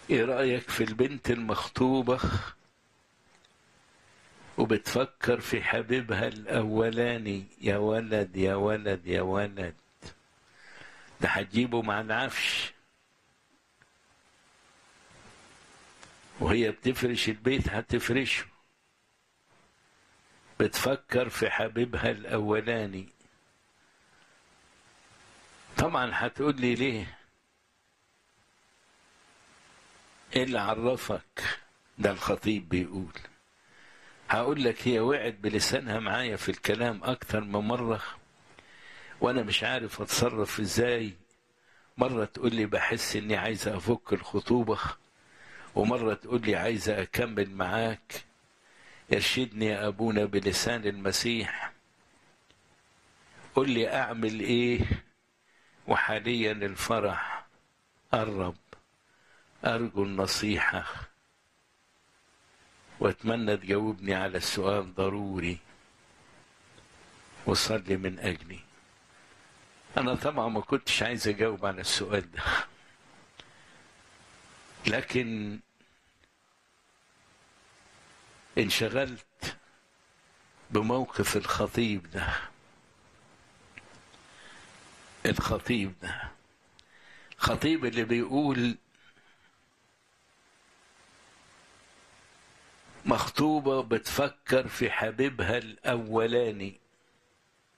ايه رأيك في البنت المخطوبة وبتفكر في حبيبها الأولاني يا ولد يا ولد يا ولد ده هتجيبه مع العفش وهي بتفرش البيت هتفرشه بتفكر في حبيبها الأولاني طبعا هتقول لي ليه ايه اللي عرفك ده الخطيب بيقول هقول لك هي وقعت بلسانها معايا في الكلام اكتر من مره وانا مش عارف اتصرف ازاي مره تقول لي بحس اني عايزه افك الخطوبه ومره تقول لي عايزه اكمل معاك يرشدني يا ابونا بلسان المسيح قل لي اعمل ايه وحاليا الفرح قرب أرجو النصيحة وأتمنى تجاوبني على السؤال ضروري وصلي من أجلي أنا طبعا ما كنتش عايز أجاوب على السؤال ده لكن انشغلت بموقف الخطيب ده الخطيب ده الخطيب اللي بيقول مخطوبة بتفكر في حبيبها الأولاني